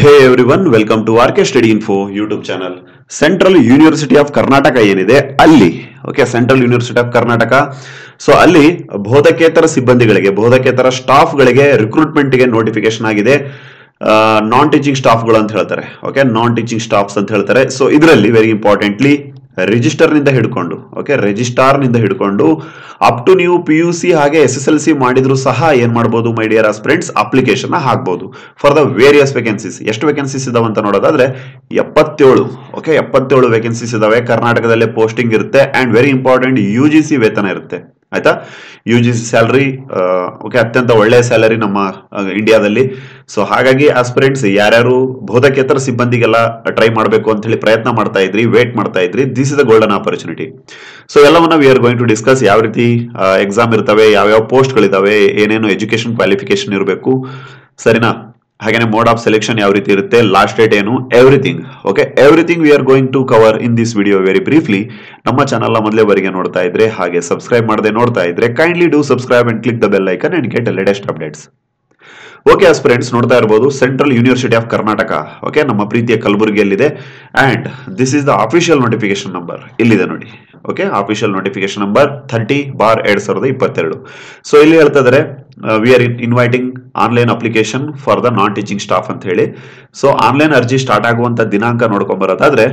hey everyone welcome to R K study info YouTube channel central university of Karnataka ಏನಿದೆ ಅಲ್ಲಿ okay central university of Karnataka so ಅಲ್ಲಿ ಬೋಧಕೇತರ ಸಿಬ್ಬಂದಿಗಳಿಗೆ ಬೋಧಕೇತರ ಸ್ಟಾಫ್ಗಳಿಗೆ ರಿಕ್ರೂಟ್ಮೆಂಟ್ಗೆ notification ಆಗಿದೆ ನಾನ್ teaching ಸ್ಟಾಫ್ಗಳು ಅಂತ ಹೇಳ್ತಾರೆ ಓಕೆ ನಾನ್ teaching staffs ಅಂತ ಹೇಳ್ತಾರೆ ಸೊ ಇದರಲ್ಲಿ ವೆರಿ ಇಂಪಾರ್ಟೆಂಟ್ಲಿ ರಿಜಿಸ್ಟರ್ ನಿಂದ ಹಿಡ್ಕೊಂಡು ಓಕೆ ರಿಜಿಸ್ಟಾರ್ ನಿಂದ ಹಿಡ್ಕೊಂಡು ಅಪ್ ಟು ನೀವು ಪಿ ಯು ಸಿ ಹಾಗೆ ಎಸ್ ಎಸ್ ಎಲ್ ಸಿ ಮಾಡಿದ್ರು ಸಹ ಏನ್ ಮಾಡ್ಬೋದು ಮೈ ಡಿಯರ್ ಫ್ರೆಂಡ್ಸ್ ಅಪ್ಲಿಕೇಶನ್ ಹಾಕ್ಬೋದು ಫಾರ್ ದ ವೇರಿಯಸ್ ವೇಕೆನ್ಸೀಸ್ ಎಷ್ಟು ವೇಕೆನ್ಸೀಸ್ ಇದಾವೆ ಅಂತ ನೋಡೋದಾದ್ರೆ ಎಪ್ಪತ್ತೇಳು ಓಕೆ ಎಪ್ಪತ್ತೇಳು ವೇಕೆನ್ಸೀಸ್ ಇದಾವೆ ಕರ್ನಾಟಕದಲ್ಲೇ ಪೋಸ್ಟಿಂಗ್ ಇರುತ್ತೆ and very important U G C ವೇತನ ಇರುತ್ತೆ ಆಯ್ತಾ U G C salary okay ಅತ್ಯಂತ ಒಳ್ಳೆಯ ಸ್ಯಾಲರಿ ನಮ್ಮ ಆ, ಇಂಡಿಯಾದಲ್ಲಿ ಸೊ ಹಾಗಾಗಿ ಆಸ್ಪಿರೆಂಟ್ಸ್ ಯಾರ್ಯಾರು ಬೋಧಕೇತರ ಸಿಬ್ಬಂದಿಗೆಲ್ಲ ಟ್ರೈ ಮಾಡಬೇಕು ಅಂತ ಹೇಳಿ ಪ್ರಯತ್ನ ಮಾಡ್ತಾ ಇದ್ರಿ ವೇಟ್ ಮಾಡ್ತಾ ಇದ್ರಿ this is the golden opportunity so ಎಲ್ಲವನ್ನ we are going to discuss ಯಾವ ರೀತಿ ಎಕ್ಸಾಮ್ ಇರ್ತವೆ ಯಾವ್ಯಾವ ಪೋಸ್ಟ್ಗಳಿದಾವೆ ಏನೇನು ಎಜುಕೇಶನ್ ಕ್ವಾಲಿಫಿಕೇಶನ್ ಇರಬೇಕು ಸರಿನಾ ಹಾಗೇನೆ ಮೋಡ್ ಆಫ್ ಸೆಲೆಕ್ಷನ್ ಯಾವ ರೀತಿ ಇರುತ್ತೆ ಲಾಸ್ಟ್ ಡೇಟ್ ಏನು everything okay everything we are going to cover in this video very briefly ನಮ್ಮ ಚಾನಲ್ ಮೊದಲೇ ಬರಿಗೆ ನೋಡ್ತಾ ಇದ್ರೆ ಹಾಗೆ ಸಬ್ಸ್ಕ್ರೈಬ್ ಮಾಡದೆ ನೋಡ್ತಾ ಇದ್ರೆ kindly do subscribe and click the bell icon and get latest updates okay friends ನೋಡ್ತಾ ಇರಬಹುದು central university of Karnataka okay ನಮ್ಮ ಪ್ರೀತಿಯ ಕಲಬುರಗಿಯಲ್ಲಿದೆ and this is the official notification number ಇಲ್ಲಿದೆ ನೋಡಿ okay official notification number thirty bar ಎರಡ್ ಸಾವಿರದ ಇಪ್ಪತ್ತೆರಡು ಸೊ ಇಲ್ಲಿ ಹೇಳ್ತಾ ಇದಾರೆ we are inviting online application for the non teaching staff ಅಂತ ಹೇಳಿ ಸೊ ಆನ್ಲೈನ್ ಅರ್ಜಿ ಸ್ಟಾರ್ಟ್ ಆಗುವಂತ ದಿನಾಂಕ ನೋಡ್ಕೊಂಡ್ ಬರೋದಾದ್ರೆ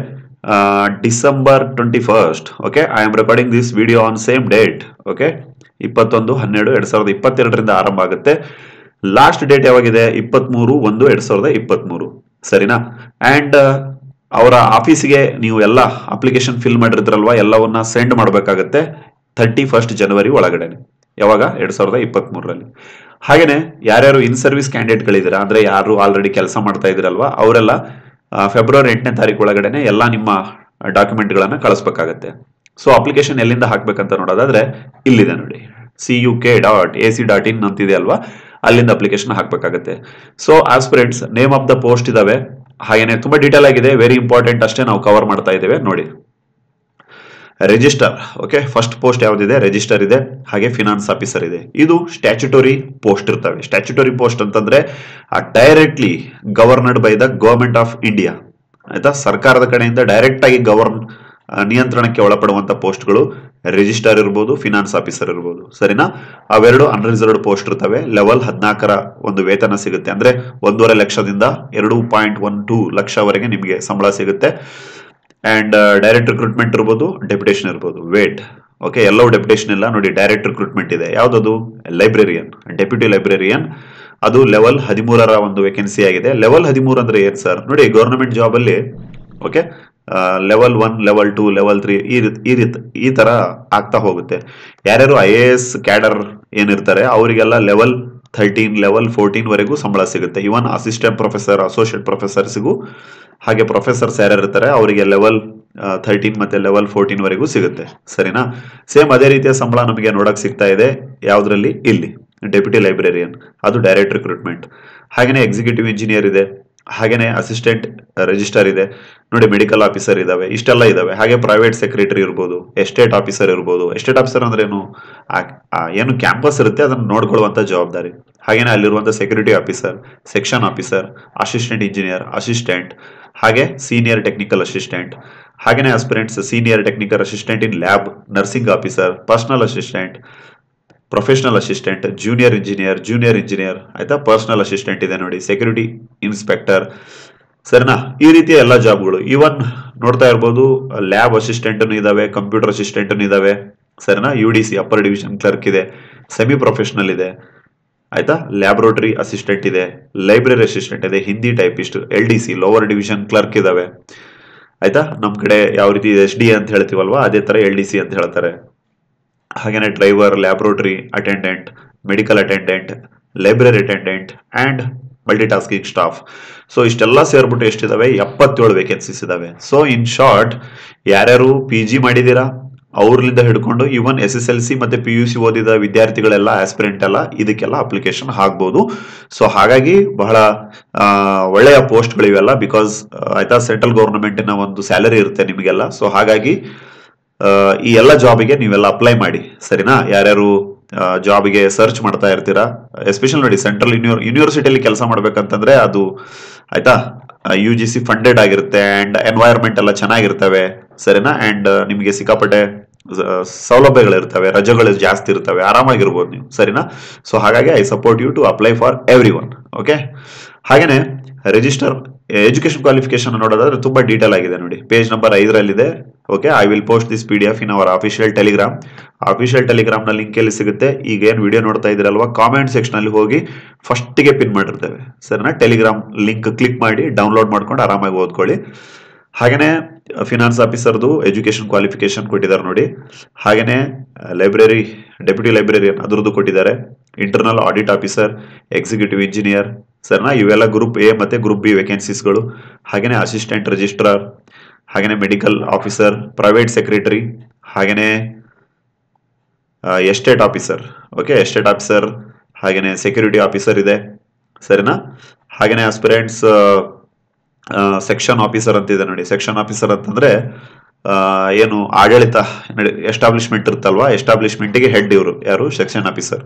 December twenty first okay I am recording this video on same date okay ಇಪ್ಪತ್ತೊಂದು ಹನ್ನೆರಡು ಎರಡ್ ಸಾವಿರದ ಇಪ್ಪತ್ತೆರಡರಿಂದ ಆರಂಭ ಆಗುತ್ತೆ ಲಾಸ್ಟ್ ಡೇಟ್ ಯಾವಾಗಿದೆ ಇಪ್ಪತ್ಮೂರು ಒಂದು ಎರಡ್ ಸಾವಿರದ ಇಪ್ಪತ್ಮೂರು ಸರಿನಾ ಅಂಡ್ ಅವರ ಆಫೀಸಿಗೆ ನೀವು ಎಲ್ಲ ಅಪ್ಲಿಕೇಶನ್ ಫಿಲ್ ಮಾಡಿರ್ತೀರಲ್ವಾ ಎಲ್ಲವನ್ನ ಸೆಂಡ್ ಮಾಡಬೇಕಾಗತ್ತೆ ಥರ್ಟಿ ಫಸ್ಟ್ ಜನವರಿ ಒಳಗಡೆ ಯಾವಾಗ ಎರಡ್ ಸಾವಿರದ ಇಪ್ಪತ್ತ್ ಮೂರರಲ್ಲಿ ಹಾಗೇನೆ ಯಾರ್ಯಾರು ಇನ್ ಸರ್ವಿಸ್ ಕ್ಯಾಂಡಿಡೇಟ್ಗಳಿದ್ದೀರಾ ಅಂದ್ರೆ ಯಾರು ಆಲ್ರೆಡಿ ಕೆಲಸ ಮಾಡ್ತಾ ಇದ್ದೀರಲ್ವಾ ಅವರೆಲ್ಲ ಫೆಬ್ರವರಿ ಎಂಟನೇ ತಾರೀಕು ಒಳಗಡೆನೆ ಎಲ್ಲ ನಿಮ್ಮ ಡಾಕ್ಯುಮೆಂಟ್ಗಳನ್ನ ಕಳಿಸ್ಬೇಕಾಗತ್ತೆ ಸೊ ಅಪ್ಲಿಕೇಶನ್ ಎಲ್ಲಿಂದ ಹಾಕ್ಬೇಕಂತ ನೋಡೋದಾದ್ರೆ ಇಲ್ಲಿದೆ ನೋಡಿ C U K dot A C dot in ಅಂತಿದೆ ಅಲ್ವಾ ಅಲ್ಲಿಂದ ಅಪ್ಲಿಕೇಶನ್ ಹಾಕ್ಬೇಕಾಗತ್ತೆ so aspirants name of the post ಇದಾವೆ ಹಾಗೇನೆ ತುಂಬಾ ಡೀಟೇಲ್ ಆಗಿದೆ ವೆರಿ ಇಂಪಾರ್ಟೆಂಟ್ ಅಷ್ಟೇ ನಾವು ಕವರ್ ಮಾಡ್ತಾ ಇದ್ದೇವೆ ನೋಡಿ ರಿಜಿಸ್ಟರ್ ಓಕೆ ಫಸ್ಟ್ ಪೋಸ್ಟ್ ಯಾವ್ದಿದೆ ರಿಜಿಸ್ಟರ್ ಇದೆ ಹಾಗೆ ಫಿನಾನ್ಸ್ ಆಫೀಸರ್ ಇದೆ ಇದು ಸ್ಟ್ಯಾಚ್ಯುಟರಿ ಪೋಸ್ಟ್ ಇರ್ತವೆ ಸ್ಟ್ಯಾಚ್ಯುಟರಿ ಪೋಸ್ಟ್ ಅಂತಂದ್ರೆ directly governed by the government of India ಆಯ್ತಾ ಸರ್ಕಾರದ ಕಡೆಯಿಂದ ಡೈರೆಕ್ಟ್ ಆಗಿ ಗವರ್ನ್ ನಿಯಂತ್ರಣಕ್ಕೆ ಒಳಪಡುವಂತ ಪೋಸ್ಟ್ಗಳು ರಿಜಿಸ್ಟರ್ ಇರ್ಬೋದು ಫಿನಾನ್ಸ್ ಆಫೀಸರ್ ಇರ್ಬೋದು ಸರಿನಾ ಅವೆರಡು ಅನ್ರಿಸರ್ವ್ಡ್ ಪೋಸ್ಟ್ ಇರ್ತವೆ ಲೆವೆಲ್ ಹದಿನಾಲ್ಕರ ಒಂದು ವೇತನ ಸಿಗುತ್ತೆ ಅಂದ್ರೆ ಒಂದೂವರೆ ಲಕ್ಷದಿಂದ ಎರಡು ಪಾಯಿಂಟ್ ಒನ್ ಟೂ ಲಕ್ಷವರೆಗೆ ನಿಮಗೆ ಸಂಬಳ ಸಿಗುತ್ತೆ ಅಂಡ್ ಡೈರೆಕ್ಟ್ ರಿಕ್ರೂಟ್ಮೆಂಟ್ ಇರ್ಬೋದು ಡೆಪ್ಯುಟೇಷನ್ ಇರ್ಬೋದು ವೇಟ್ ಓಕೆ ಎಲ್ಲವೂ ಡೆಪ್ಯುಟೇಷನ್ ಇಲ್ಲ ನೋಡಿ ಡೈರೆಕ್ಟ್ ರಿಕ್ರೂಟ್ಮೆಂಟ್ ಇದೆ ಯಾವ್ದದು ಲೈಬ್ರರಿಯನ್ ಡೆಪ್ಯೂಟಿ ಲೈಬ್ರರಿಯನ್ ಅದು ಲೆವೆಲ್ ಹದಿಮೂರರ ಒಂದು ವೇಕೆನ್ಸಿ ಆಗಿದೆ ಲೆವೆಲ್ ಹದಿಮೂರು ಅಂದ್ರೆ ಏನ್ ಸರ್ ನೋಡಿ ಗೌರ್ಮೆಂಟ್ ಜಾಬ್ ಅಲ್ಲಿ okay level one level two level three ಈ ರೀತಿ ಈ ರೀತಿ ಈ ತರ ಆಗ್ತಾ ಹೋಗುತ್ತೆ ಯಾರ್ಯಾರು ಐ ಎ ಎಸ್ ಕ್ಯಾಡರ್ ಏನಿರ್ತಾರೆ ಅವರಿಗೆಲ್ಲ ಲೆವೆಲ್ ಥರ್ಟೀನ್ ಲೆವೆಲ್ ಫೋರ್ಟೀನ್ ವರೆಗೂ ಸಂಬಳ ಸಿಗುತ್ತೆ ಇವನ್ ಅಸಿಸ್ಟೆಂಟ್ ಪ್ರೊಫೆಸರ್ ಅಸೋಸಿಯೇಟ್ ಪ್ರೊಫೆಸರ್ಸ್ಗೂ ಹಾಗೆ ಪ್ರೊಫೆಸರ್ಸ್ ಯಾರ್ಯಾರು ಇರ್ತಾರೆ ಅವರಿಗೆ ಲೆವೆಲ್ ಥರ್ಟೀನ್ ಮತ್ತೆ ಲೆವೆಲ್ ಫೋರ್ಟೀನ್ ವರೆಗೂ ಸಿಗುತ್ತೆ ಸರಿನಾ ಸೇಮ್ ಅದೇ ರೀತಿಯ ಸಂಬಳ ನಮಗೆ ನೋಡಕ್ ಸಿಗ್ತಾ ಇದೆ ಯಾವ್ದ್ರಲ್ಲಿ ಇಲ್ಲಿ ಡೆಪ್ಯೂಟಿ ಲೈಬ್ರರಿಯನ್ ಅದು ಡೈರೆಕ್ಟ್ ರಿಕ್ರೂಟ್ಮೆಂಟ್ ಹಾಗೇನೆ ಎಕ್ಸಿಕ್ಯೂಟಿವ್ ಇಂಜಿನಿಯರ್ ಇದೆ ಹಾಗೇನೆ ಅಸಿಸ್ಟೆಂಟ್ ರಿಜಿಸ್ಟರ್ ಇದೆ ನೋಡಿ ಮೆಡಿಕಲ್ ಆಫೀಸರ್ ಇದಾವೆ ಇಷ್ಟೆಲ್ಲ ಇದಾವೆ ಹಾಗೆ ಪ್ರೈವೇಟ್ ಸೆಕ್ರೆಟರಿ ಇರ್ಬೋದು ಎಸ್ಟೇಟ್ ಆಫೀಸರ್ ಇರ್ಬೋದು ಎಸ್ಟೇಟ್ ಆಫೀಸರ್ ಅಂದ್ರೆ ಏನು ಆ- ಆ ಏನು ಕ್ಯಾಂಪಸ್ ಇರುತ್ತೆ ಅದನ್ನು ನೋಡ್ಕೊಳ್ಳುವಂತ ಜವಾಬ್ದಾರಿ ಹಾಗೇನೆ ಅಲ್ಲಿರುವಂತ security officer section officer assistant engineer assistant ಹಾಗೆ ಸೀನಿಯರ್ ಟೆಕ್ನಿಕಲ್ ಅಸಿಸ್ಟೆಂಟ್ ಹಾಗೇನೆ aspirants senior technical assistant in lab nursing officer personal assistant professional assistant junior engineer junior engineer ಆಯ್ತಾ ಪರ್ಸನಲ್ ಅಸಿಸ್ಟೆಂಟ್ ಇದೆ ನೋಡಿ ಸೆಕ್ಯೂರಿಟಿ ಇನ್ಸ್ಪೆಕ್ಟರ್ ಸರಿನಾ ಈ ರೀತಿಯ ಎಲ್ಲ ಜಾಬ್ಗಳು ಈವನ್ ನೋಡ್ತಾ ಇರ್ಬೋದು ಲ್ಯಾಬ್ ಅಸಿಸ್ಟೆಂಟ್ ಇದಾವೆ ಕಂಪ್ಯೂಟರ್ ಅಸಿಸ್ಟೆಂಟ್ ಇದಾವೆ ಸರಿನಾ U D C upper division clerk ಇದೆ ಸೆಮಿ ಪ್ರೊಫೆಷನಲ್ ಇದೆ ಆಯ್ತಾ ಲ್ಯಾಬ್ರೋಟರಿ ಅಸಿಸ್ಟೆಂಟ್ ಇದೆ ಲೈಬ್ರರಿ ಅಸಿಸ್ಟೆಂಟ್ ಇದೆ Hindi typist L D C lower division clerk ಇದಾವೆ ಆಯ್ತಾ ನಮ್ ಕಡೆ ಯಾವ ರೀತಿ ಎಸ್ ಡಿ ಅಂತ ಹೇಳ್ತೀವಲ್ವಾ ಅದೇ ತರ ಎಲ್ ಡಿ ಸಿ ಅಂತ ಹೇಳ್ತಾರೆ ಹಾಗೇನೆ driver laboratory attendant medical attendant library attendant and multi tasking staff so ಇಷ್ಟೆಲ್ಲ ಸೇರ್ಬಿಟ್ಟು ಎಷ್ಟಿದಾವೆ ಎಪ್ಪತ್ತೇಳು ವೇಕೆನ್ಸೀಸ್ ಇದಾವೆ ಸೊ ಇನ್ ಶಾರ್ಟ್ ಯಾರ್ಯಾರು ಪಿ ಜಿ ಮಾಡಿದೀರಾ ಅವ್ರಲಿಂದ ಹಿಡ್ಕೊಂಡು even S S L C ಮತ್ತೆ ಪಿ ಯು ಸಿ ಓದಿದ ವಿದ್ಯಾರ್ಥಿಗಳೆಲ್ಲ ಆಸ್ಪಿರೆಂಟ್ ಎಲ್ಲ ಇದಕ್ಕೆಲ್ಲ ಅಪ್ಲಿಕೇಶನ್ ಹಾಕ್ಬೋದು ಸೊ ಹಾಗಾಗಿ ಬಹಳ ಆ, ಒಳ್ಳೆಯ ಪೋಸ್ಟ್ಗಳಿವೆಲ್ಲ ಬಿಕಾಸ್ ಆಯ್ತಾ ಸೆಂಟ್ರಲ್ ಗೌರ್ಮೆಂಟಿನ ಒಂದು ಸ್ಯಾಲರಿ ಇರುತ್ತೆ ನಿಮಗೆಲ್ಲ ಸೊ ಹಾಗಾಗಿ ಆ, ಈ ಎಲ್ಲ ಜಾಬಿಗೆ ನೀವೆಲ್ಲ ಅಪ್ಲೈ ಮಾಡಿ ಸರಿನಾ ಯಾರ್ಯಾರು ಜಾಬ್ಗೆ ಸರ್ಚ್ ಮಾಡ್ತಾ ಇರ್ತೀರಾ ಎಸ್ಪೆಷಲ್ ನೋಡಿ ಸೆಂಟ್ರಲ್ ಯೂನಿವರ್ ಯೂನಿವರ್ಸಿಟಿಯಲ್ಲಿ ಕೆಲಸ ಮಾಡ್ಬೇಕಂತಂದ್ರೆ ಅದು ಆಯ್ತಾ ಯು ಜಿ ಸಿ ಫಂಡೆಡ್ ಆಗಿರುತ್ತೆ ಅಂಡ್ ಎನ್ವೈರ್ಮೆಂಟ್ ಎಲ್ಲ ಚೆನ್ನಾಗಿರ್ತವೆ ಸರಿನಾ ಅಂಡ್ ನಿಮಗೆ ಸಿಕ್ಕಾಪಟ್ಟೆ ಸ- ಸೌಲಭ್ಯಗಳಿರ್ತವೆ ರಜೆಗಳು ಜಾಸ್ತಿ ಇರ್ತವೆ ಆರಾಮಾಗಿರ್ಬೋದು ನೀವು ಸರಿನಾ ಸೊ ಹಾಗಾಗಿ I support you to apply for everyone okay ಹಾಗೇನೆ ರಿಜಿಸ್ಟರ್ ಎಜುಕೇಶನ್ ಕ್ವಾಲಿಫಿಕೇಶನ್ ನೋಡೋದಾದ್ರೆ ತುಂಬಾ ಡೀಟೇಲ್ ಆಗಿದೆ ನೋಡಿ ಪೇಜ್ ನಂಬರ್ ಐದರಲ್ಲಿದೆ okay I will post this P D F in our official Telegram official Telegram ನ ಲಿಂಕ್ ಎಲ್ಲಿ ಸಿಗುತ್ತೆ ಈಗ ಏನ್ ವಿಡಿಯೋ ನೋಡ್ತಾ ಇದ್ದೀರಲ್ವಾ ಕಾಮೆಂಟ್ ಸೆಕ್ಷನ್ ಅಲ್ಲಿ ಹೋಗಿ ಫಸ್ಟ್ ಗೆ ಪಿನ್ ಮಾಡಿರ್ತೇವೆ ಸರಿನಾ ಟೆಲಿಗ್ರಾಮ್ ಲಿಂಕ್ ಕ್ಲಿಕ್ ಮಾಡಿ ಡೌನ್ಲೋಡ್ ಮಾಡ್ಕೊಂಡು ಆರಾಮಾಗಿ ಓದ್ಕೊಳ್ಳಿ ಹಾಗೇನೆ ಫಿನಾನ್ಸ್ ಆಫೀಸರ್ದು ಎಜುಕೇಶನ್ ಕ್ವಾಲಿಫಿಕೇಶನ್ ಕೊಟ್ಟಿದ್ದಾರೆ ನೋಡಿ ಹಾಗೇನೆ ಲೈಬ್ರರಿ ಡೆಪ್ಯೂಟಿ ಲೈಬ್ರರಿಯನ್ ಅದ್ರದ್ದು ಕೊಟ್ಟಿದ್ದಾರೆ internal audit officer executive engineer ಸರಿನಾ ಇವೆಲ್ಲ ಗ್ರೂಪ್ ಎ ಮತ್ತೆ ಗ್ರೂಪ್ ಬಿ ವೇಕೆನ್ಸೀಸ್ಗಳು ಹಾಗೇನೆ ಅಸಿಸ್ಟೆಂಟ್ ರಿಜಿಸ್ಟ್ರಾರ್ ಹಾಗೇನೆ ಮೆಡಿಕಲ್ ಆಫೀಸರ್ ಪ್ರೈವೇಟ್ ಸೆಕ್ರೆಟರಿ ಹಾಗೇನೆ estate officer okay estate officer ಹಾಗೇನೆ ಸೆಕ್ಯೂರಿಟಿ ಆಫೀಸರ್ ಇದೆ ಸರಿನಾ ಹಾಗೇನೆ ಆಸ್ಪಿರೆಂಟ್ಸ್ ಸೆಕ್ಷನ್ ಆಫೀಸರ್ ಅಂತ ಇದೆ ನೋಡಿ ಸೆಕ್ಷನ್ ಆಫೀಸರ್ ಅಂತಂದ್ರೆ ಆ, ಏನು ಆಡಳಿತ ಎಸ್ಟಾಬ್ಲಿಷ್ಮೆಂಟ್ ಇರುತ್ತಲ್ವಾ ಎಸ್ಟಾಬ್ಲಿಷ್ಮೆಂಟ್ಗೆ ಹೆಡ್ ಇವರು ಯಾರು ಸೆಕ್ಷನ್ ಆಫೀಸರ್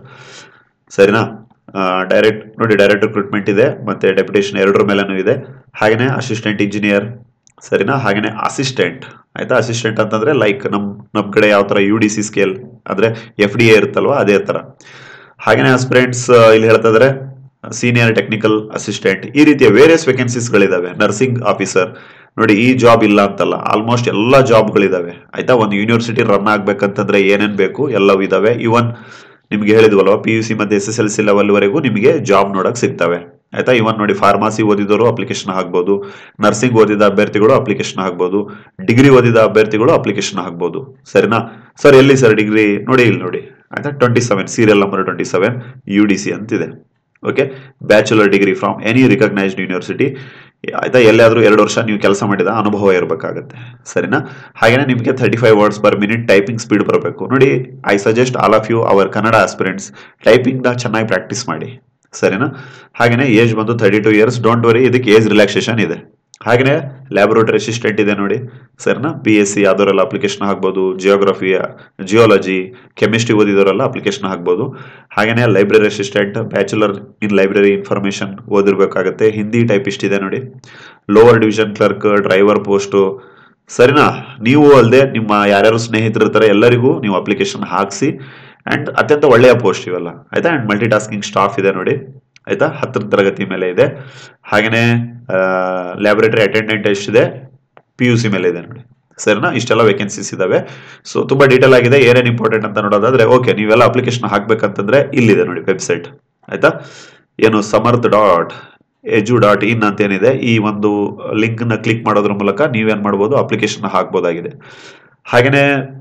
ಸರಿನಾ ಡೈರೆಕ್ಟ್ ನೋಡಿ ಡೈರೆಕ್ಟ್ ರಿಕ್ರೂಟ್ಮೆಂಟ್ ಇದೆ ಮತ್ತೆ ಡೆಪ್ಯುಟೇಷನ್ ಎರಡರ ಮೇಲೂ ಇದೆ ಹಾಗೇನೆ ಅಸಿಸ್ಟೆಂಟ್ ಇಂಜಿನಿಯರ್ ಸರಿನಾ ಹಾಗೇನೆ ಅಸಿಸ್ಟೆಂಟ್ ಆಯ್ತಾ ಅಸಿಸ್ಟೆಂಟ್ ಅಂತಂದ್ರೆ ಲೈಕ್ ನಮ್ ನಮ್ ಕಡೆ ಯಾವ ತರ ಯು ಡಿ ಸಿ ಸ್ಕೇಲ್ ಅಂದ್ರೆ ಎಫ್ ಡಿ ಎ ಇರುತ್ತಲ್ವಾ ಅದೇ ತರ ಹಾಗೇನೆ ಆಸ್ಪಿರೆಂಟ್ಸ್ ಇಲ್ಲಿ ಹೇಳ್ತಾ ಇದಾರೆ ಸೀನಿಯರ್ ಟೆಕ್ನಿಕಲ್ ಅಸಿಸ್ಟೆಂಟ್ ಈ ರೀತಿಯ ವೇರಿಯಸ್ ವೇಕೆನ್ಸೀಸ್ ಗಳಿದಾವೆ ನರ್ಸಿಂಗ್ ಆಫೀಸರ್ ನೋಡಿ ಈ ಜಾಬ್ ಇಲ್ಲ ಅಂತಲ್ಲ ಆಲ್ಮೋಸ್ಟ್ ಎಲ್ಲಾ ಜಾಬ್ಗಳಿದಾವೆ ಆಯ್ತಾ ಒಂದು ಯೂನಿವರ್ಸಿಟಿ ರನ್ ಆಗ್ಬೇಕಂತಂದ್ರೆ ಏನೇನ್ ಬೇಕು ಎಲ್ಲವೂ ಇದಾವೆ ಇವನ್ ನಿಮ್ಗೆ ಹೇಳಿದ್ವಲ್ವಾ ಪಿ ಯು ಸಿ ಮತ್ತೆ S S L C level ವರೆಗೂ ನಿಮಗೆ ಜಾಬ್ ನೋಡಕ್ ಸಿಗ್ತವೆ ಆಯ್ತಾ ಇವನ್ ನೋಡಿ ಫಾರ್ಮಸಿ ಓದಿದವರು ಅಪ್ಲಿಕೇಶನ್ ಹಾಕ್ಬೋದು ನರ್ಸಿಂಗ್ ಓದಿದ ಅಭ್ಯರ್ಥಿಗಳು ಅಪ್ಲಿಕೇಶನ್ ಹಾಕ್ಬೋದು ಡಿಗ್ರಿ ಓದಿದ ಅಭ್ಯರ್ಥಿಗಳು ಅಪ್ಲಿಕೇಶನ್ ಹಾಕ್ಬೋದು ಸರಿನಾ ಸರ್ ಎಲ್ಲಿ ಸರ್ ಡಿಗ್ರಿ ನೋಡಿ ಇಲ್ಲಿ ನೋಡಿ ಆಯ್ತಾ twenty seven serial number twenty seven U D C ಅಂತಿದೆ okay bachelor degree from any recognised university ಆಯ್ತಾ ಎಲ್ಲಾದ್ರೂ ಎರಡು ವರ್ಷ ನೀವು ಕೆಲಸ ಮಾಡಿದ ಅನುಭವ ಇರಬೇಕಾಗತ್ತೆ ಸರಿನಾ ಹಾಗೇನೆ ನಿಮಗೆ thirty five words per minute typing speed ಬರಬೇಕು ನೋಡಿ I suggest all of you our Kannada aspirants typing ನ ಚೆನ್ನಾಗಿ ಪ್ರಾಕ್ಟೀಸ್ ಮಾಡಿ ಸರಿನಾ ಹಾಗೇನೆ ಏಜ್ ಬಂದು thirty two years don't worry ಇದಕ್ಕೆ ಏಜ್ ರಿಲ್ಯಾಕ್ಸೇಷನ್ ಇದೆ ಹಾಗೇನೆ ಲ್ಯಾಬೊರೇಟರಿ ಅಸಿಸ್ಟೆಂಟ್ ಇದೆ ನೋಡಿ ಸರಿನಾ ಬಿ ಎಸ್ ಸಿ ಯಾವ್ದವರೆಲ್ಲ ಅಪ್ಲಿಕೇಶನ್ ಹಾಕ್ಬೋದು ಜಿಯೋಗ್ರಫಿ ಜಿಯೋಲಜಿ ಕೆಮಿಸ್ಟ್ರಿ ಓದಿದವರೆಲ್ಲ ಅಪ್ಲಿಕೇಶನ್ ಹಾಕ್ಬೋದು ಹಾಗೇನೆ library assistant bachelor in library information ಓದಿರ್ಬೇಕಾಗತ್ತೆ ಹಿಂದಿ ಟೈಪಿಸ್ಟ್ ಇದೆ ನೋಡಿ lower division clerk driver post ಸರಿನಾ ನೀವು ಅಲ್ಲದೆ ನಿಮ್ಮ ಯಾರ್ಯಾರು ಸ್ನೇಹಿತರು ಇರ್ತಾರೆ ಎಲ್ಲರಿಗೂ ನೀವು ಅಪ್ಲಿಕೇಶನ್ ಹಾಕಿಸಿ ಅಂಡ್ ಅತ್ಯಂತ ಒಳ್ಳೆಯ ಪೋಸ್ಟ್ ಇವೆಲ್ಲ ಆಯ್ತಾ ಅಂಡ್ ಮಲ್ಟಿ ಟಾಸ್ಕಿಂಗ್ ಸ್ಟಾಫ್ ಇದೆ ನೋಡಿ ಆಯ್ತಾ ಹತ್ತರ ತರಗತಿ ಮೇಲೆ ಇದೆ ಹಾಗೇನೆ ಲ್ಯಾಬೊರೇಟರಿ ಅಟೆಂಡೆಂಟ್ ಎಷ್ಟಿದೆ ಪಿ ಯು ಸಿ ಮೇಲೆ ಇದೆ ನೋಡಿ ಸರಿನಾ ಇಷ್ಟೆಲ್ಲ ವೇಕೆನ್ಸೀಸ್ ಇದಾವೆ ಸೊ ತುಂಬಾ ಡೀಟೇಲ್ ಆಗಿದೆ ಏನೇನು ಇಂಪಾರ್ಟೆಂಟ್ ಅಂತ ನೋಡೋದಾದ್ರೆ ಓಕೆ ನೀವೆಲ್ಲ ಅಪ್ಲಿಕೇಶನ್ ಹಾಕ್ಬೇಕಂತಂದ್ರೆ ಇಲ್ಲಿದೆ ನೋಡಿ ವೆಬ್ಸೈಟ್ ಆಯ್ತಾ ಏನು ಸಮರ್ಥ ಡಾಟ್ ಎಜು ಡಾಟ್ ಇನ್ ಅಂತ ಏನಿದೆ ಈ ಒಂದು ಲಿಂಕ್ ನ ಕ್ಲಿಕ್ ಮಾಡೋದ್ರ ಮೂಲಕ ನೀವೇನ್ ಮಾಡ್ಬೋದು ಅಪ್ಲಿಕೇಶನ್ ಹಾಕ್ಬೋದಾಗಿದೆ ಹಾಗೇನೆ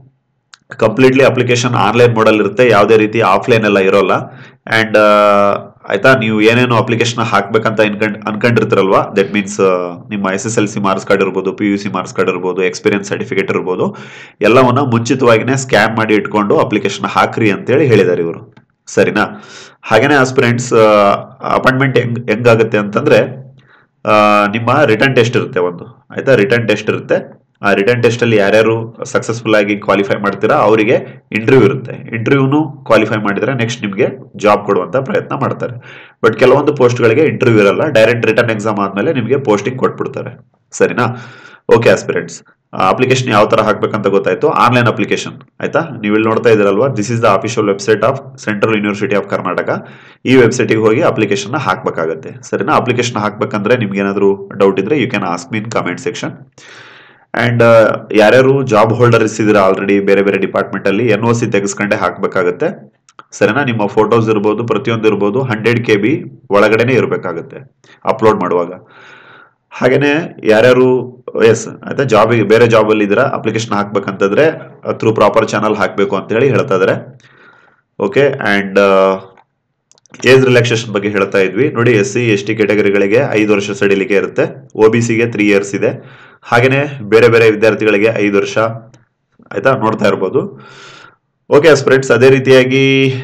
ಕಂಪ್ಲೀಟ್ಲಿ ಅಪ್ಲಿಕೇಶನ್ ಆನ್ಲೈನ್ ಮೋಡಲ್ ಇರುತ್ತೆ ಯಾವುದೇ ರೀತಿ ಆಫ್ಲೈನ್ ಎಲ್ಲ ಇರೋಲ್ಲ ಅಂಡ್ ಆಯ್ತಾ ನೀವು ಏನೇನು ಅಪ್ಲಿಕೇಶನ್ ಹಾಕ್ಬೇಕಂತ ಅನ್ಕೊಂಡ್ ಅನ್ಕೊಂಡಿರ್ತೀರಲ್ವಾ ದಟ್ ಮೀನ್ಸ್ ನಿಮ್ಮ S S L C marks card ಇರ್ಬೋದು P U C marks card ಇರ್ಬೋದು ಎಕ್ಸ್ಪೀರಿಯನ್ಸ್ ಸರ್ಟಿಫಿಕೇಟ್ ಇರ್ಬೋದು ಎಲ್ಲವನ್ನ ಮುಂಚಿತವಾಗಿನೇ ಸ್ಕ್ಯಾನ್ ಮಾಡಿ ಇಟ್ಕೊಂಡು ಅಪ್ಲಿಕೇಶನ್ ಹಾಕ್ರಿ ಅಂತೇಳಿ ಹೇಳಿದ್ದಾರೆ ಇವರು ಸರಿನಾ ಹಾಗೇನೆ ಆಸ್ಪಿರೆಂಟ್ಸ್ ಅಪಾಯಿಂಟ್ಮೆಂಟ್ ಹೆಂಗ್ ಹೆಂಗಾಗುತ್ತೆ ಅಂತಂದ್ರೆ ಆ, ನಿಮ್ಮ ರಿಟರ್ನ್ ಟೆಸ್ಟ್ ಇರುತ್ತೆ ಒಂದು ಆಯ್ತಾ ರಿಟರ್ನ್ ಟೆಸ್ಟ್ ಇರುತ್ತೆ ಆ ರಿಟರ್ನ್ ಟೆಸ್ಟ್ ಅಲ್ಲಿ ಯಾರ್ಯಾರು ಸಕ್ಸಸ್ಫುಲ್ ಆಗಿ ಕ್ವಾಲಿಫೈ ಮಾಡ್ತೀರಾ ಅವರಿಗೆ ಇಂಟರ್ವ್ಯೂ ಇರುತ್ತೆ ಇಂಟರ್ವ್ಯೂನು ಕ್ವಾಲಿಫೈ ಮಾಡಿದ್ರೆ ನೆಕ್ಸ್ಟ್ ನಿಮಗೆ ಜಾಬ್ ಕೊಡುವಂತ ಪ್ರಯತ್ನ ಮಾಡ್ತಾರೆ ಬಟ್ ಕೆಲವೊಂದು ಪೋಸ್ಟ್ಗಳಿಗೆ ಇಂಟರ್ವ್ಯೂ ಇರಲ್ಲ ಡೈರೆಕ್ಟ್ ರಿಟರ್ನ್ ಎಕ್ಸಾಮ್ ಆದ್ಮೇಲೆ ನಿಮಗೆ ಪೋಸ್ಟಿಂಗ್ ಕೊಟ್ಬಿಡ್ತಾರೆ ಸರಿನಾ ಓಕೆ ಆಸ್ಪಿರೆಂಟ್ಸ್ ಅಪ್ಲಿಕೇಶನ್ ಯಾವ ತರ ಹಾಕ್ಬೇಕಂತ ಗೊತ್ತಾಯ್ತು ಆನ್ಲೈನ್ ಅಪ್ಲಿಕೇಶನ್ ಆಯ್ತಾ ನೀವು ಇಲ್ಲಿ ನೋಡ್ತಾ ಇದ್ದೀರಲ್ವಾ this is the official website of central university of Karnataka ಈ ವೆಬ್ಸೈಟಿಗೆ ಹೋಗಿ ಅಪ್ಲಿಕೇಶನ್ ಹಾಕ್ಬೇಕಾಗತ್ತೆ ಸರಿನಾ ಅಪ್ಲಿಕೇಶನ್ ಹಾಕ್ಬೇಕಂದ್ರೆ ನಿಮ್ಗೆ ಏನಾದ್ರು ಡೌಟ್ ಇದ್ರೆ you can ask mean comment section and ಯಾರ್ಯಾರು ಜಾಬ್ ಹೋಲ್ಡರ್ಸ್ ಇದ್ದೀರಾ ಆಲ್ರೆಡಿ ಬೇರೆ ಬೇರೆ ಡಿಪಾರ್ಟ್ಮೆಂಟ್ ಅಲ್ಲಿ ಎನ್ ಒ ಸಿ ತೆಗೆಸ್ಕೊಂಡೆ ಹಾಕ್ಬೇಕಾಗತ್ತೆ ಸರಿನಾ ನಿಮ್ಮ ಫೋಟೋಸ್ ಇರ್ಬೋದು ಪ್ರತಿಯೊಂದು ಇರ್ಬೋದು ಹಂಡ್ರೆಡ್ ಕೆ ಬಿ ಒಳಗಡೆನೆ ಇರಬೇಕಾಗತ್ತೆ ಅಪ್ಲೋಡ್ ಮಾಡುವಾಗ ಹಾಗೇನೆ ಯಾರ್ಯಾರು ಎಸ್ ಆಯ್ತಾ ಜಾಬಿಗೆ ಬೇರೆ ಜಾಬ್ ಅಲ್ಲಿ ಇದ್ದೀರಾ ಅಪ್ಲಿಕೇಶನ್ ಹಾಕ್ಬೇಕಂತಂದ್ರೆ ಥ್ರೂ ಪ್ರಾಪರ್ ಚಾನಲ್ ಹಾಕ್ಬೇಕು ಅಂತ ಹೇಳಿ ಹೇಳ್ತಾ ಇದಾರೆ ಓಕೆ ಅಂಡ್ ಏಜ್ ರಿಲ್ಯಾಕ್ಸೇಷನ್ ಬಗ್ಗೆ ಹೇಳ್ತಾ ಇದ್ವಿ ನೋಡಿ ಎಸ್ ಸಿ ಎಸ್ ಟಿ ಕೆಟಗರಿಗಳಿಗೆ ಐದು ವರ್ಷ ಸಡಿಲಿಕೆ ಇರುತ್ತೆ ಒ ಬಿ ಸಿಗೆ ತ್ರೀ ಇಯರ್ಸ್ ಇದೆ ಹಾಗೇನೆ ಬೇರೆ ಬೇರೆ ವಿದ್ಯಾರ್ಥಿಗಳಿಗೆ ಐದು ವರ್ಷ ಆಯ್ತಾ ನೋಡ್ತಾ ಇರ್ಬೋದು ಓಕೆ ಸ್ಪ್ರೆಡ್ಸ್ ಅದೇ ರೀತಿಯಾಗಿ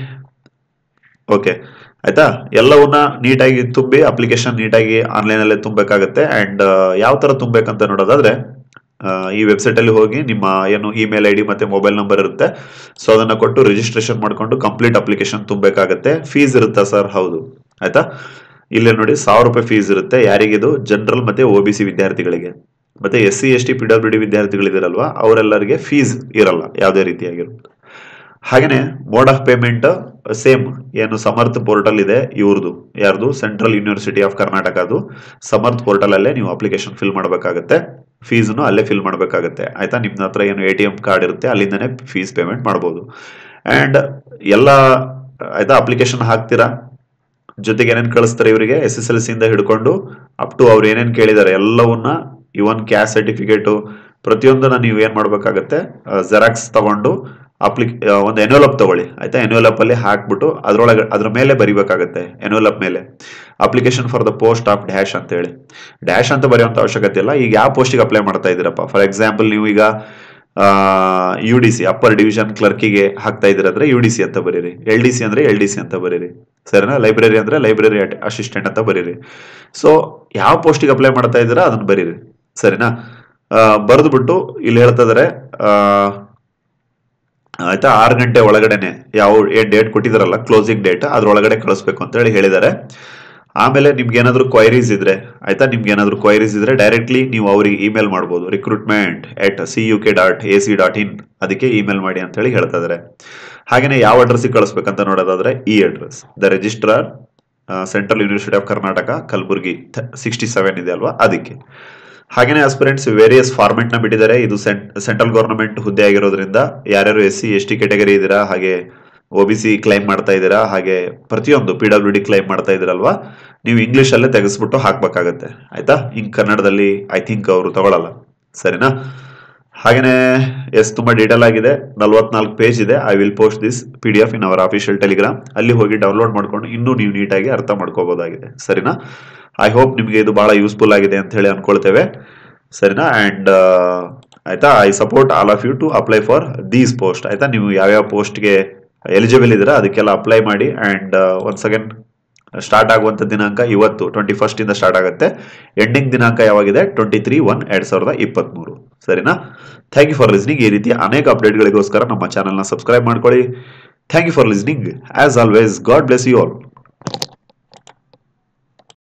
ಓಕೆ ಆಯ್ತಾ ಎಲ್ಲವನ್ನ ನೀಟಾಗಿ ತುಂಬಿ ಅಪ್ಲಿಕೇಶನ್ ನೀಟಾಗಿ ಆನ್ಲೈನ್ ಅಲ್ಲೇ ತುಂಬಬೇಕಾಗತ್ತೆ ಅಂಡ್ ಯಾವ ತರ ತುಂಬಬೇಕಂತ ನೋಡೋದಾದ್ರೆ ಈ ವೆಬ್ಸೈಟ್ ಅಲ್ಲಿ ಹೋಗಿ ನಿಮ್ಮ ಏನು ಇಮೇಲ್ ಐ ಡಿ ಮತ್ತೆ ಮೊಬೈಲ್ ನಂಬರ್ ಇರುತ್ತೆ ಸೊ ಅದನ್ನ ಕೊಟ್ಟು ರಿಜಿಸ್ಟ್ರೇಷನ್ ಮಾಡ್ಕೊಂಡು ಕಂಪ್ಲೀಟ್ ಅಪ್ಲಿಕೇಶನ್ ತುಂಬಬೇಕಾಗತ್ತೆ ಫೀಸ್ ಇರುತ್ತಾ ಸರ್ ಹೌದು ಆಯ್ತಾ ಇಲ್ಲಿ ನೋಡಿ ಸಾವಿರ ರೂಪಾಯಿ ಫೀಸ್ ಇರುತ್ತೆ ಯಾರಿಗಿದು ಜನರಲ್ ಮತ್ತೆ ಒ ಬಿ ಸಿ ವಿದ್ಯಾರ್ಥಿಗಳಿಗೆ ಮತ್ತೆ S C S T P W D ವಿದ್ಯಾರ್ಥಿಗಳಿದಿರಲ್ವಾ ಅವರೆಲ್ಲರಿಗೆ ಫೀಸ್ ಇರಲ್ಲ ಯಾವುದೇ ರೀತಿಯಾಗಿರುತ್ತೆ ಹಾಗೇನೆ ಮೋಡ್ ಆಫ್ ಪೇಮೆಂಟ್ ಸೇಮ್ ಏನು ಸಮರ್ಥ ಪೋರ್ಟಲ್ ಇದೆ ಇವ್ರದ್ದು ಯಾರ್ದು ಸೆಂಟ್ರಲ್ ಯೂನಿವರ್ಸಿಟಿ ಆಫ್ ಕರ್ನಾಟಕದು ಸಮರ್ಥ ಪೋರ್ಟಲ್ ಅಲ್ಲೇ ನೀವು ಅಪ್ಲಿಕೇಶನ್ ಫಿಲ್ ಮಾಡಬೇಕಾಗತ್ತೆ ಫೀಸ್ನು ಅಲ್ಲೇ ಫಿಲ್ ಮಾಡಬೇಕಾಗತ್ತೆ ಆಯ್ತಾ ನಿಮ್ಮ ಹತ್ರ ಏನು ಎ ಟಿ ಎಂ ಕಾರ್ಡ್ ಇರುತ್ತೆ ಅಲ್ಲಿಂದನೇ ಫೀಸ್ ಪೇಮೆಂಟ್ ಮಾಡ್ಬೋದು ಆ್ಯಂಡ್ ಎಲ್ಲ ಆಯ್ತಾ ಅಪ್ಲಿಕೇಶನ್ ಹಾಕ್ತೀರಾ ಜೊತೆಗೆ ಏನೇನು ಕಳಿಸ್ತಾರೆ ಇವರಿಗೆ ಎಸ್ ಎಸ್ ಎಲ್ ಸಿಯಿಂದ ಹಿಡ್ಕೊಂಡು ಅಪ್ ಟು ಅವ್ರು ಏನೇನು ಕೇಳಿದ್ದಾರೆ ಎಲ್ಲವನ್ನ ಇವನ್ ಕ್ಯಾಸ್ಟ್ ಸರ್ಟಿಫಿಕೇಟು ಪ್ರತಿಯೊಂದನ್ನ ನೀವು ಏನ್ ಮಾಡ್ಬೇಕಾಗತ್ತೆ ಜೆರಾಕ್ಸ್ ತಗೊಂಡು ಅಪ್ಲಿಕ್ ಒಂದು ಎನ್ವಲಪ್ ತಗೊಳ್ಳಿ ಆಯ್ತಾ ಎನ್ವಲಪ್ ಅಲ್ಲಿ ಹಾಕ್ಬಿಟ್ಟು ಅದ್ರೊಳಗೆ ಅದ್ರ ಮೇಲೆ ಬರಿಬೇಕಾಗತ್ತೆ ಎನ್ವಲಪ್ ಮೇಲೆ application for the post of dash ಅಂತ ಹೇಳಿ ಡ್ಯಾಶ್ ಅಂತ ಬರೆಯುವಂತ ಅವಶ್ಯಕತೆ ಇಲ್ಲ ಈಗ ಯಾವ ಪೋಸ್ಟಿಗೆ ಅಪ್ಲೈ ಮಾಡ್ತಾ ಇದ್ದೀರಪ್ಪ ಫಾರ್ ಎಕ್ಸಾಂಪಲ್ ನೀವು ಈಗ U D C upper division ಕ್ಲರ್ಕಿಗೆ ಹಾಕ್ತಾ ಇದ್ದೀರಂದ್ರೆ ಯು ಡಿ ಸಿ ಅಂತ ಬರೀರಿ ಎಲ್ ಡಿ ಸಿ ಅಂದ್ರೆ ಎಲ್ ಡಿ ಸಿ ಅಂತ ಬರೀರಿ ಸರಿನಾ ಲೈಬ್ರರಿ ಅಂದ್ರೆ ಲೈಬ್ರರಿ ಅಸಿಸ್ಟೆಂಟ್ ಅಂತ ಬರೀರಿ ಸೊ ಯಾವ ಪೋಸ್ಟಿಗೆ ಅಪ್ಲೈ ಮಾಡ್ತಾ ಇದ್ದೀರಾ ಅದನ್ನ ಬರೀರಿ ಸರಿನಾ ಬರೆದು ಬಿಟ್ಟು ಇಲ್ಲಿ ಹೇಳ್ತಾ ಇದಾರೆ ಆಯ್ತಾ ಆರು ಗಂಟೆ ಒಳಗಡೆನೆ ಯಾವ ಏನ್ ಡೇಟ್ ಕೊಟ್ಟಿದಾರಲ್ಲ ಕ್ಲೋಸಿಂಗ್ ಡೇಟ್ ಅದ್ರೊಳಗಡೆ ಕಳಿಸ್ಬೇಕು ಅಂತ ಹೇಳಿ ಹೇಳಿದ್ದಾರೆ ಆಮೇಲೆ ನಿಮ್ಗೆ ಏನಾದ್ರು ಕ್ವೈರೀಸ್ ಇದ್ರೆ ಆಯ್ತಾ ನಿಮ್ಗೆ ಏನಾದ್ರು ಕ್ವೈರೀಸ್ ಇದ್ರೆ ಡೈರೆಕ್ಟ್ಲಿ ನೀವು ಅವರಿಗೆ ಇಮೇಲ್ ಮಾಡ್ಬೋದು recruitment at C U K dot A C dot in ಅದಕ್ಕೆ ಇಮೇಲ್ ಮಾಡಿ ಅಂತ ಹೇಳಿ ಹೇಳ್ತಾ ಇದಾರೆ ಹಾಗೇನೆ ಯಾವ ಅಡ್ರೆಸ್ಗೆ ಕಳಿಸ್ಬೇಕಂತ ನೋಡೋದಾದ್ರೆ ಈ address the registrar central university of Karnataka Kalaburagi sixty seven ಇದೆ ಅಲ್ವಾ ಅದಕ್ಕೆ ಹಾಗೇನೆ ಆಸ್ಪಿರೆಂಟ್ಸ್ ವೇರಿಯಸ್ ಫಾರ್ಮೆಟ್ ನ ಬಿಟ್ಟಿದ್ದಾರೆ ಇದು ಸೆಂಟ್ರಲ್ ಗವರ್ನಮೆಂಟ್ ಹುದ್ದೆ ಆಗಿರೋದ್ರಿಂದ ಯಾರ್ಯಾರು S C S T category ಇದ್ದೀರಾ ಹಾಗೆ ಒ ಬಿ ಸಿ ಕ್ಲೈಮ್ ಮಾಡ್ತಾ ಇದ್ದೀರಾ ಹಾಗೆ ಪ್ರತಿಯೊಂದು ಪಿ ಡಬ್ಲ್ಯೂ ಡಿ ಕ್ಲೈಮ್ ಮಾಡ್ತಾ ಇದ್ದೀರಲ್ವಾ ನೀವು ಇಂಗ್ಲಿಷ್ ಅಲ್ಲೇ ತೆಗೆಸ್ಬಿಟ್ಟು ಹಾಕ್ಬೇಕಾಗತ್ತೆ ಆಯ್ತಾ ಹಿಂಗ್ ಕನ್ನಡದಲ್ಲಿ ಐ ಥಿಂಕ್ ಅವರು ತಗೊಳಲ್ಲ ಸರಿನಾ ಹಾಗೇನೆ ಎಸ್ ತುಂಬಾ ಡೀಟೇಲ್ ಆಗಿದೆ ನಲ್ವತ್ನಾಲ್ಕು ಪೇಜ್ ಇದೆ I will post this P D F in our official Telegram ಅಲ್ಲಿ ಹೋಗಿ ಡೌನ್ಲೋಡ್ ಮಾಡ್ಕೊಂಡು ಇನ್ನೂ ನೀವು ನೀಟಾಗಿ ಅರ್ಥ ಮಾಡ್ಕೋಬಹುದಾಗಿದೆ ಸರಿನಾ ಐ ಹೋಪ್ ನಿಮಗೆ ಇದು ಬಹಳ ಯೂಸ್ಫುಲ್ ಆಗಿದೆ ಅಂತ ಹೇಳಿ ಅನ್ಕೊಳ್ತೇವೆ ಸರಿನಾ ಅಂಡ್ ಆಯ್ತಾ I support all of you to apply for these post ಆಯ್ತಾ ನೀವು ಯಾವ್ಯಾವ ಪೋಸ್ಟ್ಗೆ ಎಲಿಜಿಬಲ್ ಇದ್ದೀರಾ ಅದಕ್ಕೆಲ್ಲ ಅಪ್ಲೈ ಮಾಡಿ ಅಂಡ್ ಒನ್ಸ್ ಅಗೇನ್ ಸ್ಟಾರ್ಟ್ ಆಗುವಂತ ದಿನಾಂಕ ಇವತ್ತು ಟ್ವೆಂಟಿ ಫಸ್ಟ್ ಇಂದ ಸ್ಟಾರ್ಟ್ ಆಗುತ್ತೆ ಎಂಡಿಂಗ್ ದಿನಾಂಕ ಯಾವಾಗಿದೆ ಟ್ವೆಂಟಿ ತ್ರೀ ಒನ್ ಎರಡ್ ಸಾವಿರದ ಇಪ್ಪತ್ತ್ ಮೂರು ಸರಿನಾ ಥ್ಯಾಂಕ್ ಯು ಫಾರ್ ಲಿಸ್ನಿಂಗ್ ಈ ರೀತಿಯ ಅನೇಕ ಅಪ್ಡೇಟ್ಗಳಿಗೋಸ್ಕರ ನಮ್ಮ ಚಾನಲ್ನ ಸಬ್ಸ್ಕ್ರೈಬ್ ಮಾಡ್ಕೊಳ್ಳಿ thank you for listening as always God bless you all